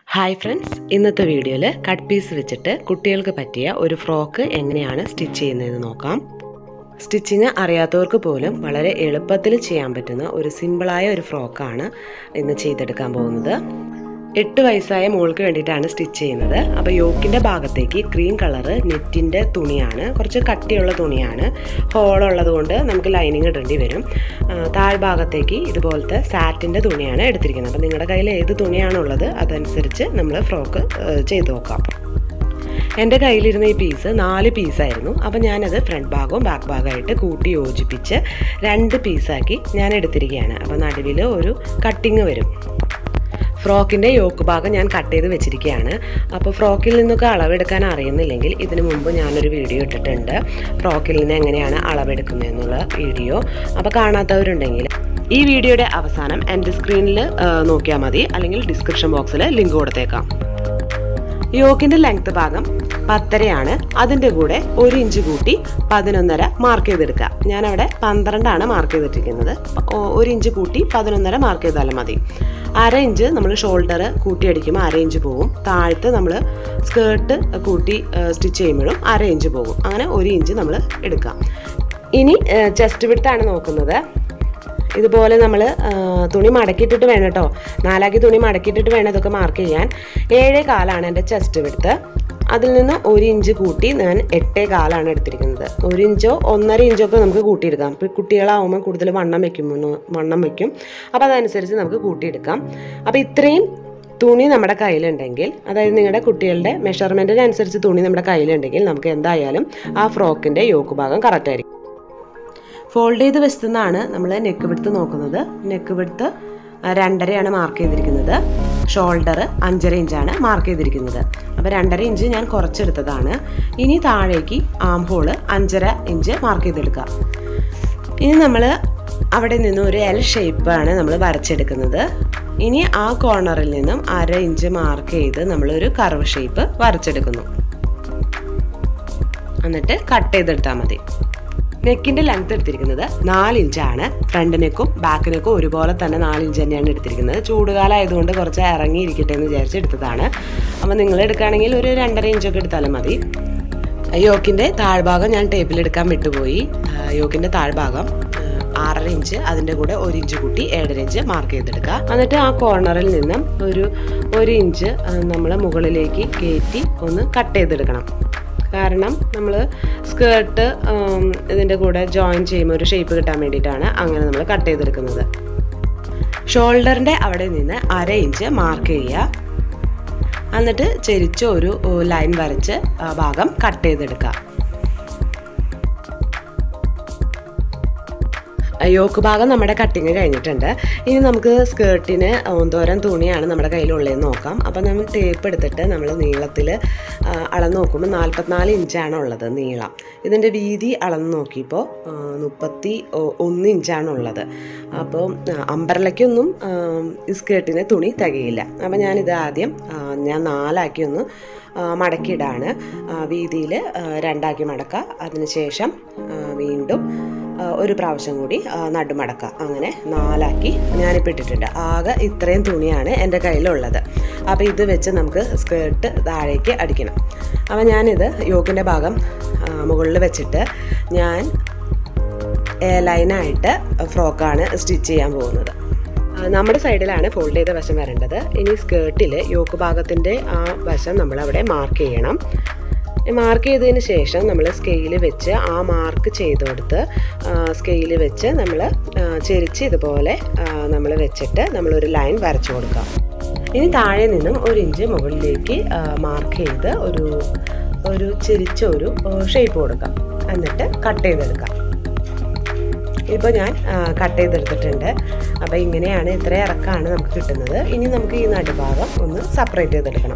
hi friends ഇന്നത്തെ വീഡിയോയിൽ cut piece വെച്ചിട്ട് കുട്ടികൾക്ക് പറ്റിയ ഒരു ഫ്രോക്ക് എങ്ങനെയാണ് സ്റ്റിച്ച് ചെയ്യുന്നതെന്ന് നോക്കാം സ്റ്റിച്ചിങ് അറിയാത്തവർക്ക് പോലും വളരെ എളുപ്പത്തിൽ ചെയ്യാൻ പറ്റുന്ന ഒരു സിമ്പിളായ ഒരു ഫ്രോക്കാണ് ഇന്ന് ചെയ്തെടുക്കാൻ പോകുന്നത് എട്ട് വയസ്സായ മോൾക്ക് വേണ്ടിയിട്ടാണ് സ്റ്റിച്ച് ചെയ്യുന്നത് അപ്പോൾ യോക്കിൻ്റെ ഭാഗത്തേക്ക് ക്രീം കളറ് നെറ്റിൻ്റെ തുണിയാണ് കുറച്ച് കട്ടിയുള്ള തുണിയാണ് ഹോളുള്ളത് കൊണ്ട് നമുക്ക് ലൈനിങ് ഇടേണ്ടി വരും ആ, താഴ്ഭാഗത്തേക്ക് ഇതുപോലത്തെ സാറ്റിൻ്റെ തുണിയാണ് എടുത്തിരിക്കുന്നത് അപ്പോൾ നിങ്ങളുടെ കയ്യിൽ ഏത് തുണിയാണുള്ളത് അതനുസരിച്ച് നമ്മൾ ഫ്രോക്ക് ചെയ്ത് നോക്കാം എൻ്റെ കയ്യിലിരുന്ന ഈ പീസ് നാല് പീസായിരുന്നു അപ്പോൾ ഞാനത് ഫ്രണ്ട് ഭാഗവും ബാക്ക് ഭാഗമായിട്ട് കൂട്ടി യോജിപ്പിച്ച് രണ്ട് പീസാക്കി ഞാൻ എടുത്തിരിക്കുകയാണ് അപ്പോൾ നടുവിൽ ഒരു കട്ടിങ് വരും ഫ്രോക്കിൻ്റെ യോക്ക് ഭാഗം ഞാൻ കട്ട് ചെയ്ത് വെച്ചിരിക്കുകയാണ് അപ്പോൾ ഫ്രോക്കിൽ നിന്നൊക്കെ അളവെടുക്കാൻ അറിയുന്നില്ലെങ്കിൽ ഇതിനു മുമ്പ് ഞാനൊരു വീഡിയോ ഇട്ടിട്ടുണ്ട് ഫ്രോക്കിൽ നിന്ന് എങ്ങനെയാണ് അളവെടുക്കുന്നതെന്നുള്ള വീഡിയോ അപ്പോൾ കാണാത്തവരുണ്ടെങ്കിൽ ഈ വീഡിയോയുടെ അവസാനം എൻ്റെ സ്ക്രീനിൽ നോക്കിയാൽ മതി അല്ലെങ്കിൽ ഡിസ്ക്രിപ്ഷൻ ബോക്സിൽ ലിങ്ക് കൊടുത്തേക്കാം യോക്കിന്റെ ലെങ്ത് ഭാഗം പത്തരയാണ് അതിൻ്റെ കൂടെ ഒരു ഇഞ്ച് കൂട്ടി പതിനൊന്നര മാർക്ക് ചെയ്തെടുക്കുക ഞാനവിടെ പന്ത്രണ്ടാണ് മാർക്ക് ചെയ്തിട്ടിരിക്കുന്നത് ഒ- ഒരു ഇഞ്ച് കൂട്ടി പതിനൊന്നര മാർക്ക് ചെയ്താലും മതി അര ഇഞ്ച് നമ്മൾ ഷോൾഡർ കൂട്ടിയടിക്കുമ്പോൾ അര ഇഞ്ച് പോകും താഴത്ത് നമ്മൾ സ്കേർട്ട് കൂട്ടി സ്റ്റിച്ച് ചെയ്യുമ്പോഴും അര ഇഞ്ച് പോകും അങ്ങനെ ഒരു ഇഞ്ച് നമ്മൾ എടുക്കാം ഇനി ചെസ്റ്റ് വിടുത്താണ് നോക്കുന്നത് ഇതുപോലെ നമ്മൾ തുണി മടക്കിയിട്ടിട്ട് വേണം കേട്ടോ നാലാക്കി തുണി മടക്കിയിട്ടിട്ട് വേണം ഇതൊക്കെ മാർക്ക് ചെയ്യാൻ ഏഴേ കാലാണ് എൻ്റെ ചെസ്റ്റ് വിടുത്ത് അതിൽ നിന്ന് ഒരു ഇഞ്ച് കൂട്ടി ഞാൻ എട്ടേ കാലാണ് എടുത്തിരിക്കുന്നത് ഒരു ഇഞ്ചോ ഒന്നര ഇഞ്ചോ ഒക്കെ നമുക്ക് കൂട്ടിയെടുക്കാം ഇപ്പോൾ കുട്ടികളാവുമ്പോൾ കൂടുതൽ വണ്ണം വെക്കുമ്പോൾ വണ്ണം വെക്കും അപ്പോൾ അതനുസരിച്ച് നമുക്ക് കൂട്ടിയെടുക്കാം അപ്പോൾ ഇത്രയും തുണി നമ്മുടെ കയ്യിലുണ്ടെങ്കിൽ അതായത് നിങ്ങളുടെ കുട്ടികളുടെ മെഷർമെൻറ്റിനനുസരിച്ച് തുണി നമ്മുടെ കയ്യിലുണ്ടെങ്കിൽ നമുക്ക് എന്തായാലും ആ ഫ്രോക്കിൻ്റെ യോക്ക് ഭാഗം കറക്റ്റ് ആയിരിക്കും ഫോൾഡ് ചെയ്ത് വെച്ചതെന്നാണ് നമ്മൾ നെക്ക് വിടുത്ത് നോക്കുന്നത് നെക്ക് വിടുത്ത് രണ്ടരയാണ് മാർക്ക് ചെയ്തിരിക്കുന്നത് ഷോൾഡർ അഞ്ചര ഇഞ്ചാണ് മാർക്ക് ചെയ്തിരിക്കുന്നത് അപ്പോൾ രണ്ടര ഇഞ്ച് ഞാൻ കുറച്ചെടുത്തതാണ് ഇനി താഴേക്ക് ആം ഹോള് അഞ്ചര ഇഞ്ച് മാർക്ക് ചെയ്തെടുക്കുക ഇനി നമ്മൾ അവിടെ നിന്ന് ഒരു എൽ ഷേപ്പാണ് നമ്മൾ വരച്ചെടുക്കുന്നത് ഇനി ആ കോർണറിൽ നിന്നും അര ഇഞ്ച് മാർക്ക് ചെയ്ത് നമ്മളൊരു കർവ് ഷേപ്പ് വരച്ചെടുക്കുന്നു എന്നിട്ട് കട്ട് ചെയ്തെടുത്താൽ മതി നെക്കിന്റെ ലെങ്ത് എടുത്തിരിക്കുന്നത് നാല് ഇഞ്ചാണ് ഫ്രണ്ട് നെക്കും ബാക്ക് നെക്കും ഒരുപോലെ തന്നെ നാല് ഇഞ്ച് തന്നെയാണ് എടുത്തിരിക്കുന്നത് ചൂടുകാലം ആയതുകൊണ്ട് കുറച്ച് ഇറങ്ങിയിരിക്കട്ടെ എന്ന് വിചാരിച്ച് എടുത്തതാണ് അപ്പോൾ നിങ്ങൾ എടുക്കുകയാണെങ്കിൽ ഒരു രണ്ടര ഇഞ്ചൊക്കെ എടുത്താലും മതി യോക്കിന്റെ താഴ്ഭാഗം ഞാൻ ടേപ്പിൽ എടുക്കാൻ വിട്ടുപോയി ആ, യോക്കിന്റെ താഴ്ഭാഗം ആ, ആറര ഇഞ്ച് അതിൻ്റെ കൂടെ ഒരു ഇഞ്ച് കൂട്ടി ഏഴര ഇഞ്ച് മാർക്ക് ചെയ്തെടുക്കുക എന്നിട്ട് ആ കോർണറിൽ നിന്നും ഒരു ഒരു ഇഞ്ച് നമ്മൾ മുകളിലേക്ക് കയറ്റി ഒന്ന് കട്ട് ചെയ്തെടുക്കണം കാരണം നമ്മൾ സ്കേർട്ട് ഇതിൻ്റെ കൂടെ ജോയിൻ ചെയ്യുമ്പോൾ ഒരു ഷേപ്പ് കിട്ടാൻ വേണ്ടിയിട്ടാണ് അങ്ങനെ നമ്മൾ കട്ട് ചെയ്തെടുക്കുന്നത് ഷോൾഡറിൻ്റെ അവിടെ നിന്ന് അര ഇഞ്ച് മാർക്ക് ചെയ്യുക എന്നിട്ട് ചെരിച്ച് ഒരു ലൈൻ വരച്ച് ആ ഭാഗം കട്ട് ചെയ്തെടുക്കുക യോക്ക് ഭാഗം നമ്മുടെ കട്ടിങ് കഴിഞ്ഞിട്ടുണ്ട് ഇനി നമുക്ക് സ്കേർട്ടിന് ഓന്തോരം തുണിയാണ് നമ്മുടെ കയ്യിലുള്ളതെന്ന് നോക്കാം അപ്പം നമ്മൾ ടേപ്പ് എടുത്തിട്ട് നമ്മൾ നീളത്തിൽ അളന്ന് നോക്കുമ്പോൾ നാൽപ്പത്തിനാല് ഇഞ്ചാണ് ഉള്ളത് നീളം ഇതിൻ്റെ വീതി അളന്ന് നോക്കിയപ്പോൾ മുപ്പത്തി ഒ- ഒന്ന് ഇഞ്ചാണ് ഉള്ളത് അപ്പോൾ അമ്പർലയ്ക്കൊന്നും ഈ സ്കേർട്ടിന് തുണി തികയില്ല അപ്പം ഞാനിത് ആദ്യം ആ, ഞാൻ നാലാക്കി ഒന്ന് ആ, മടക്കിയിടാണ് വീതിയിൽ രണ്ടാക്കി മടക്കുക അതിനുശേഷം ആ, വീണ്ടും ആ, ഒരു പ്രാവശ്യം കൂടി ആ, നടുമടക്കുക അങ്ങനെ നാലാക്കി ഞാനിപ്പോൾ ഇട്ടിട്ടുണ്ട് ആകെ ഇത്രയും തുണിയാണ് എൻ്റെ കയ്യിലുള്ളത് അപ്പോൾ ഇത് വെച്ച് നമുക്ക് സ്കേർട്ട് താഴേക്ക് അടിക്കണം അപ്പോൾ ഞാനിത് യോക്കിൻ്റെ ഭാഗം മുകളിൽ വെച്ചിട്ട് ഞാൻ എ ലൈനായിട്ട് ഫ്രോക്കാണ് സ്റ്റിച്ച് ചെയ്യാൻ പോകുന്നത് ആ, നമ്മുടെ സൈഡിലാണ് ഫോൾഡ് ചെയ്ത വശം വരേണ്ടത് ഇനി സ്കേർട്ടിൽ യോക്ക് ഭാഗത്തിൻ്റെ ആ വശം നമ്മൾ അവിടെ മാർക്ക് ചെയ്യണം മാർക്ക് ചെയ്തതിന് ശേഷം നമ്മൾ സ്കെയിൽ വെച്ച് ആ മാർക്ക് ചെയ്ത് കൊടുത്ത് സ്കെയിൽ വെച്ച് നമ്മൾ ചെരിച്ച് ഇതുപോലെ നമ്മൾ വെച്ചിട്ട് നമ്മളൊരു ലൈൻ വരച്ചു കൊടുക്കാം ഇനി താഴെ നിന്നും ഒരു ഇഞ്ച് മുകളിലേക്ക് മാർക്ക് ചെയ്ത് ഒരു ഒരു ചെരിച്ച ഒരു ഷേപ്പ് കൊടുക്കാം എന്നിട്ട് കട്ട് ചെയ്തെടുക്കാം ഇപ്പോൾ ഞാൻ കട്ട് ചെയ്തെടുത്തിട്ടുണ്ട് അപ്പോൾ ഇങ്ങനെയാണ് ഇത്ര ഇറക്കമാണ് നമുക്ക് കിട്ടുന്നത് ഇനി നമുക്ക് ഈ നടുഭാഗം ഒന്ന് സെപ്പറേറ്റ് ചെയ്തെടുക്കണം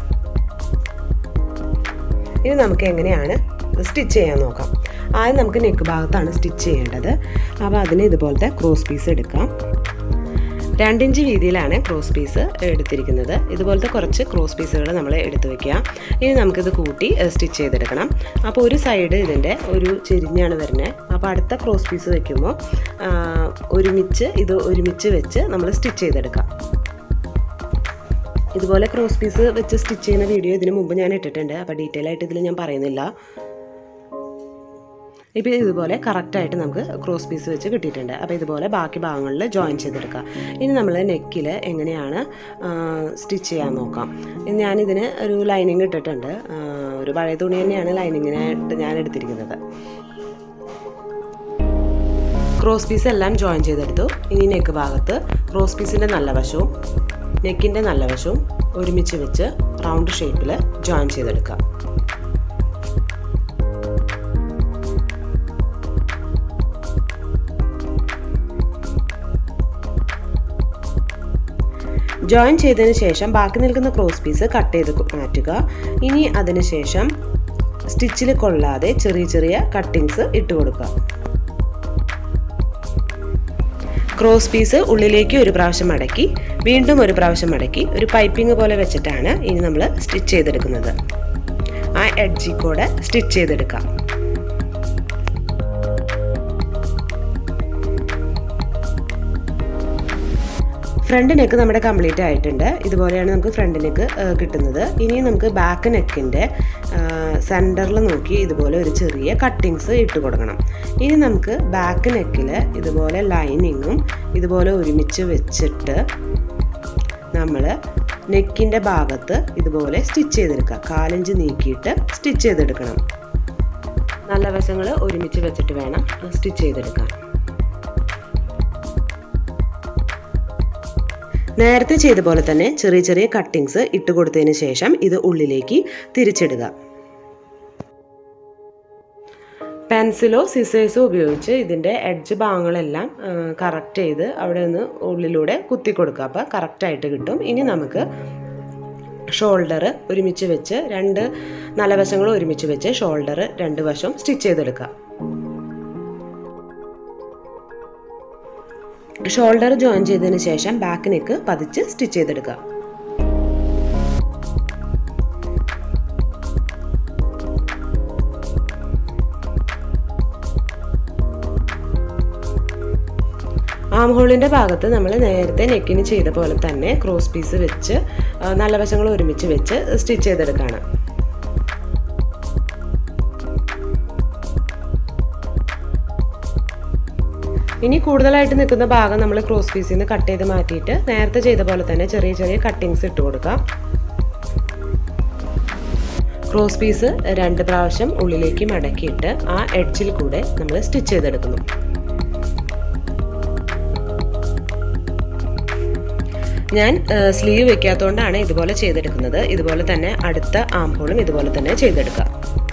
ഇനി നമുക്ക് എങ്ങനെയാണ് സ്റ്റിച്ച് ചെയ്യാൻ നോക്കാം ആദ്യം നമുക്ക് നെക്ക് ഭാഗത്താണ് സ്റ്റിച്ച് ചെയ്യേണ്ടത് അപ്പോൾ അതിന് ഇതുപോലത്തെ ക്രോസ് പീസ് എടുക്കാം രണ്ടിഞ്ച് വീതിയിലാണ് ക്രോസ് പീസ് എടുത്തിരിക്കുന്നത് ഇതുപോലത്തെ കുറച്ച് ക്രോസ് പീസുകൾ നമ്മൾ എടുത്തു വെക്കുക ഇനി നമുക്കിത് കൂട്ടി സ്റ്റിച്ച് ചെയ്തെടുക്കണം അപ്പോൾ ഒരു സൈഡ് ഇതിൻ്റെ ഒരു ചെരിഞ്ഞാണ് വരുന്നത് അപ്പോൾ അടുത്ത ക്രോസ് പീസ് വെക്കുമ്പോൾ ആ, ഒരുമിച്ച് ഇത് ഒരുമിച്ച് വെച്ച് നമ്മൾ സ്റ്റിച്ച് ചെയ്തെടുക്കാം ഇതുപോലെ ക്രോസ് പീസ് വെച്ച് സ്റ്റിച്ച് ചെയ്യുന്ന വീഡിയോ ഇതിന് മുമ്പ് ഞാൻ ഇട്ടിട്ടുണ്ട് അപ്പോൾ ഡീറ്റെയിൽ ആയിട്ട് ഇതിൽ ഞാൻ പറയുന്നില്ല ഇപ്പോൾ ഇതുപോലെ കറക്റ്റായിട്ട് നമുക്ക് ക്രോസ് പീസ് വെച്ച് കിട്ടിയിട്ടുണ്ട് അപ്പോൾ ഇതുപോലെ ബാക്കി ഭാഗങ്ങളിൽ ജോയിൻ ചെയ്തെടുക്കുക ഇനി നമ്മൾ നെക്കിൽ എങ്ങനെയാണ് സ്റ്റിച്ച് ചെയ്യാൻ നോക്കാം ഇനി ഞാനിതിന് ഒരു ലൈനിങ് ഇട്ടിട്ടുണ്ട് ആ, ഒരു പഴയ തുണി തന്നെയാണ് ലൈനിങ്ങിനായിട്ട് ഞാൻ എടുത്തിരിക്കുന്നത് ക്രോസ് പീസ് എല്ലാം ജോയിൻ ചെയ്തെടുത്തു ഇനി നെക്ക് ഭാഗത്ത് ക്രോസ് പീസിൻ്റെ നല്ല വശവും നെക്കിൻ്റെ നല്ല വശവും ഒരുമിച്ച് വെച്ച് റൗണ്ട് ഷേപ്പിൽ ജോയിൻ ചെയ്തെടുക്കുക ജോയിൻ ചെയ്തതിന് ശേഷം ബാക്കി നിൽക്കുന്ന ക്രോസ് പീസ് കട്ട് ചെയ്ത് മാറ്റുക ഇനി അതിന് ശേഷം സ്റ്റിച്ചിൽ കൊള്ളാതെ ചെറിയ ചെറിയ കട്ടിങ്സ് ഇട്ട് കൊടുക്കുക ക്രോസ് പീസ് ഉള്ളിലേക്ക് ഒരു പ്രാവശ്യം മടക്കി വീണ്ടും ഒരു പ്രാവശ്യം മടക്കി ഒരു പൈപ്പിംഗ് പോലെ വെച്ചിട്ടാണ് ഇനി നമ്മൾ സ്റ്റിച്ച് ചെയ്തെടുക്കുന്നത് ആ എഡ്ജിൽ കൂടെ സ്റ്റിച്ച് ചെയ്തെടുക്കാം ഫ്രണ്ട് നെക്ക് നമ്മുടെ കംപ്ലീറ്റ് ആയിട്ടുണ്ട് ഇതുപോലെയാണ് നമുക്ക് ഫ്രണ്ട് നെക്ക് കിട്ടുന്നത് ഇനി നമുക്ക് ബാക്ക് നെക്കിൻ്റെ സെൻറ്ററിൽ നോക്കി ഇതുപോലെ ഒരു ചെറിയ കട്ടിങ്സ് ഇട്ട് കൊടുക്കണം ഇനി നമുക്ക് ബാക്ക് നെക്കിൽ ഇതുപോലെ ലൈനിങ്ങും ഇതുപോലെ ഒരുമിച്ച് വെച്ചിട്ട് നമ്മൾ നെക്കിൻ്റെ ഭാഗത്ത് ഇതുപോലെ സ്റ്റിച്ച് ചെയ്തെടുക്കുക കാലഞ്ച് നീക്കിയിട്ട് സ്റ്റിച്ച് ചെയ്തെടുക്കണം നല്ല വശങ്ങൾ ഒരുമിച്ച് വെച്ചിട്ട് വേണം സ്റ്റിച്ച് ചെയ്തെടുക്കാൻ നേരത്തെ ചെയ്ത പോലെ തന്നെ ചെറിയ ചെറിയ കട്ടിങ്സ് ഇട്ട് കൊടുത്തതിന് ശേഷം ഇത് ഉള്ളിലേക്ക് തിരിച്ചിടുക പെൻസിലോ സിസേഴ്സോ ഉപയോഗിച്ച് ഇതിൻ്റെ എഡ്ജ് ഭാഗങ്ങളെല്ലാം കറക്റ്റ് ചെയ്ത് അവിടെ നിന്ന് ഉള്ളിലൂടെ കുത്തി കൊടുക്കുക അപ്പോൾ കറക്റ്റായിട്ട് കിട്ടും ഇനി നമുക്ക് ഷോൾഡർ ഒരുമിച്ച് വെച്ച് രണ്ട് നല്ല വശങ്ങൾ ഒരുമിച്ച് വെച്ച് ഷോൾഡർ രണ്ട് വശം സ്റ്റിച്ച് ചെയ്തെടുക്കുക ഷോൾഡർ ജോയിൻ ചെയ്തതിന് ശേഷം ബാക്ക് നെക്ക് പതിച്ച് സ്റ്റിച്ച് ചെയ്തെടുക്കുക ആം ഹോളിൻ്റെ ഭാഗത്ത് നമ്മൾ നേരത്തെ നെക്കിന് ചെയ്ത പോലെ തന്നെ ക്രോസ് പീസ് വെച്ച് ആ, നല്ല വശങ്ങൾ ഒരുമിച്ച് വെച്ച് സ്റ്റിച്ച് ചെയ്തെടുക്കുകയാണ് ഇനി കൂടുതലായിട്ട് നിൽക്കുന്ന ഭാഗം നമ്മൾ ക്രോസ് പീസിൽ നിന്ന് കട്ട് ചെയ്ത് മാറ്റിയിട്ട് നേരത്തെ ചെയ്ത പോലെ തന്നെ ചെറിയ ചെറിയ കട്ടിങ്സ് ഇട്ട് കൊടുക്കാം ക്രോസ് പീസ് രണ്ട് പ്രാവശ്യം ഉള്ളിലേക്ക് മടക്കിയിട്ട് ആ എഡ്ജിൽ കൂടെ നമ്മൾ സ്റ്റിച്ച് ചെയ്തെടുക്കുന്നു ഞാൻ സ്ലീവ് വെക്കാത്തതുകൊണ്ടാണ് ഇതുപോലെ ചെയ്തെടുക്കുന്നത് ഇതുപോലെ തന്നെ അടുത്ത ആം ഹോളും ഇതുപോലെ തന്നെ ചെയ്തെടുക്കുക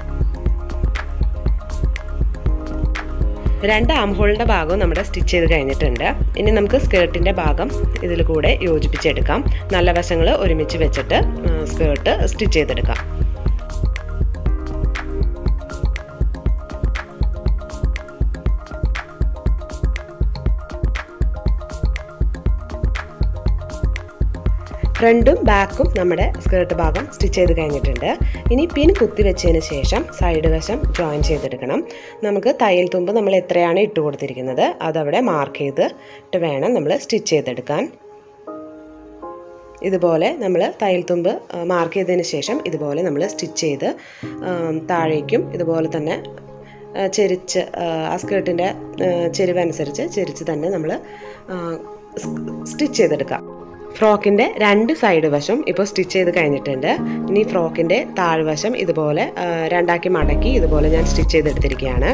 രണ്ട് ആം ഹോളിൻ്റെ ഭാഗവും നമ്മുടെ സ്റ്റിച്ച് ചെയ്ത് കഴിഞ്ഞിട്ടുണ്ട് ഇനി നമുക്ക് സ്കേർട്ടിൻ്റെ ഭാഗം ഇതിൽ കൂടെ യോജിപ്പിച്ചെടുക്കാം നല്ല വശങ്ങൾ ഒരുമിച്ച് വെച്ചിട്ട് സ്കേർട്ട് സ്റ്റിച്ച് ചെയ്തെടുക്കാം ഫ്രണ്ടും ബാക്കും നമ്മുടെ സ്കേർട്ട് ഭാഗം സ്റ്റിച്ച് ചെയ്ത് കഴിഞ്ഞിട്ടുണ്ട് ഇനി പിൻ കുത്തി വെച്ചതിന് ശേഷം സൈഡ് വശം ജോയിൻ ചെയ്തെടുക്കണം നമുക്ക് തയ്യൽ തുമ്പ് നമ്മൾ എത്രയാണ് ഇട്ട് കൊടുത്തിരിക്കുന്നത് അതവിടെ മാർക്ക് ചെയ്തിട്ട് വേണം നമ്മൾ സ്റ്റിച്ച് ചെയ്തെടുക്കാൻ ഇതുപോലെ നമ്മൾ തയ്യൽ തുമ്പ് മാർക്ക് ചെയ്തതിന് ശേഷം ഇതുപോലെ നമ്മൾ സ്റ്റിച്ച് ചെയ്ത് താഴേക്കും ഇതുപോലെ തന്നെ ചെരിച്ച് ആ സ്കേർട്ടിൻ്റെ ചെരിവനുസരിച്ച് ചെരിച്ച് തന്നെ നമ്മൾ സ്റ്റിച്ച് ചെയ്തെടുക്കാം ഫ്രോക്കിൻ്റെ രണ്ട് സൈഡ് വശം ഇപ്പോൾ സ്റ്റിച്ച് ചെയ്ത് കഴിഞ്ഞിട്ടുണ്ട് ഇനി ഫ്രോക്കിൻ്റെ താഴ്വശം ഇതുപോലെ രണ്ടാക്കി മടക്കി ഇതുപോലെ ഞാൻ സ്റ്റിച്ച് ചെയ്തെടുത്തിരിക്കുകയാണ്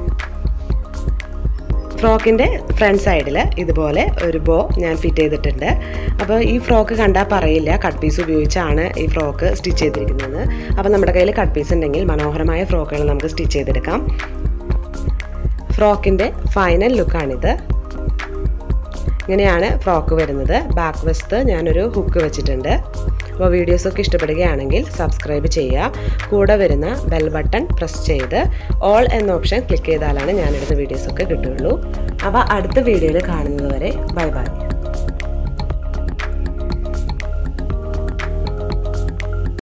ഫ്രോക്കിൻ്റെ ഫ്രണ്ട് സൈഡിൽ ഇതുപോലെ ഒരു ബോ ഞാൻ ഫിറ്റ് ചെയ്തിട്ടുണ്ട് അപ്പോൾ ഈ ഫ്രോക്ക് കണ്ടാൽ പറയില്ല കട്ട് പീസ് ഉപയോഗിച്ചാണ് ഈ ഫ്രോക്ക് സ്റ്റിച്ച് ചെയ്തിരിക്കുന്നത് അപ്പോൾ നമ്മുടെ കയ്യിൽ കട്ട് പീസ് ഉണ്ടെങ്കിൽ മനോഹരമായ ഫ്രോക്കുകൾ നമുക്ക് സ്റ്റിച്ച് ചെയ്തെടുക്കാം ഫ്രോക്കിൻ്റെ ഫൈനൽ ലുക്കാണിത് ഇങ്ങനെയാണ് ഫ്രോക്ക് വരുന്നത് ബാക്ക് വശത്ത് ഞാനൊരു ഹുക്ക് വെച്ചിട്ടുണ്ട് അപ്പോൾ വീഡിയോസൊക്കെ ഇഷ്ടപ്പെടുകയാണെങ്കിൽ സബ്സ്ക്രൈബ് ചെയ്യുക കൂടെ വരുന്ന ബെൽ ബട്ടൺ പ്രസ് ചെയ്ത് ഓൾ എന്ന ഓപ്ഷൻ ക്ലിക്ക് ചെയ്താലാണ് ഞാനിടുന്ന വീഡിയോസൊക്കെ കിട്ടുകയുള്ളൂ അപ്പോൾ അടുത്ത വീഡിയോയിൽ കാണുന്നത് വരെ ബൈ ബൈ